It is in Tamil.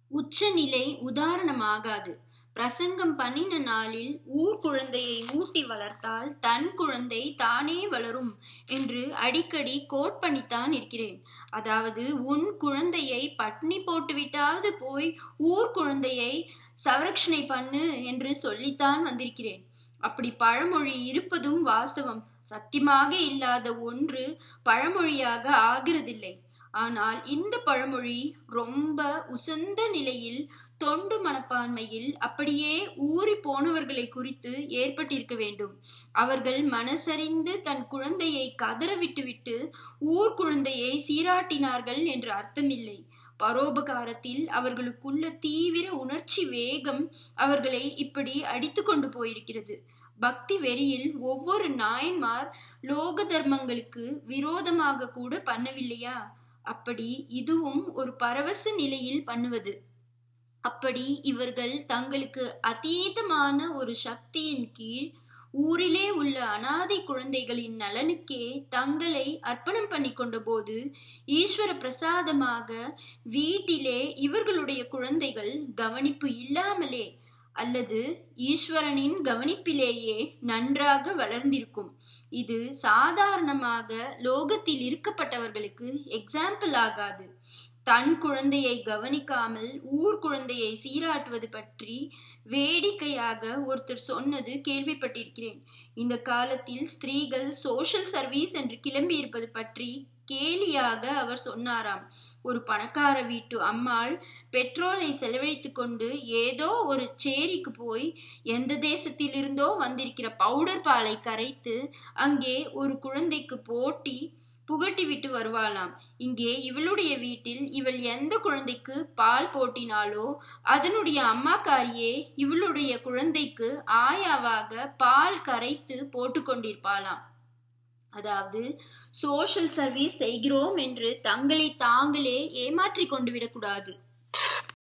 உச்சநிலை உதாரணமாகாது பிரசங்கம் பண்ணின நாளில் ஊர் குழந்தையை ஊட்டி வளர்த்தால் தன் குழந்தை தானே வளரும் என்று அடிக்கடி கோட் பண்ணித்தான் இருக்கிறேன் அதாவது உன் குழந்தையை பட்னி போட்டுவிட்டாவது போய் ஊர் குழந்தையை சவரக்ஷணை பண்ணு என்று சொல்லித்தான் வந்திருக்கிறேன் அப்படி பழமொழி இருப்பதும் வாஸ்தவம் சத்தியமாக இல்லாத ஒன்று பழமொழியாக ஆகிறதில்லை ஆனால் இந்த பழமொழி ரொம்ப உசந்த நிலையில் தொண்டு மனப்பான்மையில் அப்படியே ஊறி போனவர்களை குறித்து ஏற்பட்டிருக்க வேண்டும் அவர்கள் மனசறிந்து தன் குழந்தையை கதற விட்டுவிட்டு ஊர் குழந்தையை சீராட்டினார்கள் என்று அர்த்தமில்லை பரோபகாரத்தில் அவர்களுக்குள்ள தீவிர உணர்ச்சி வேகம் அவர்களை இப்படி அடித்து கொண்டு போயிருக்கிறது பக்தி வெறியில் ஒவ்வொரு நாயன்மார் லோக தர்மங்களுக்கு விரோதமாக கூட பண்ணவில்லையா அப்படி இதுவும் ஒரு பரவச நிலையில் பண்ணுவது அப்படி இவர்கள் தங்களுக்கு அதீதமான ஒரு சக்தியின் கீழ் ஊரிலே உள்ள அனாதை குழந்தைகளின் நலனுக்கே தங்களை அர்ப்பணம் பண்ணி கொண்ட போது ஈஸ்வர பிரசாதமாக வீட்டிலே இவர்களுடைய குழந்தைகள் கவனிப்பு இல்லாமலே அல்லது ஈஸ்வரனின் கவனிப்பிலேயே நன்றாக வளர்ந்திருக்கும் இது சாதாரணமாக லோகத்தில் இருக்கப்பட்டவர்களுக்கு எக்ஸாம்பிள் ஆகாது தன் குழந்தையை கவனிக்காமல் ஊர் குழந்தையை சீராட்டுவது பற்றி வேடிக்கையாக ஒருத்தர் சொன்னது கேள்விப்பட்டிருக்கிறேன் இந்த காலத்தில் ஸ்திரீகள் சோஷியல் சர்வீஸ் என்று கிளம்பி இருப்பது பற்றி கேலியாக அவர் சொன்னாராம் ஒரு பணக்கார வீட்டு அம்மாள் பெட்ரோலை செலவழித்து கொண்டு ஏதோ ஒரு சேரிக்கு போய் எந்த தேசத்திலிருந்தோ வந்திருக்கிற பவுடர் பாலை கரைத்து அங்கே ஒரு குழந்தைக்கு போட்டி புகட்டி விட்டு வருவாளாம் இங்கே இவளுடைய வீட்டில் இவள் எந்த குழந்தைக்கு பால் போட்டினாலோ அதனுடைய அம்மாக்காரியே இவளுடைய குழந்தைக்கு ஆயாவாக பால் கரைத்து போட்டு கொண்டிருப்பாளாம் அதாவது சோஷியல் சர்வீஸ் செய்கிறோம் என்று தங்களை தாங்களே ஏமாற்றி கொண்டு விடக்கூடாது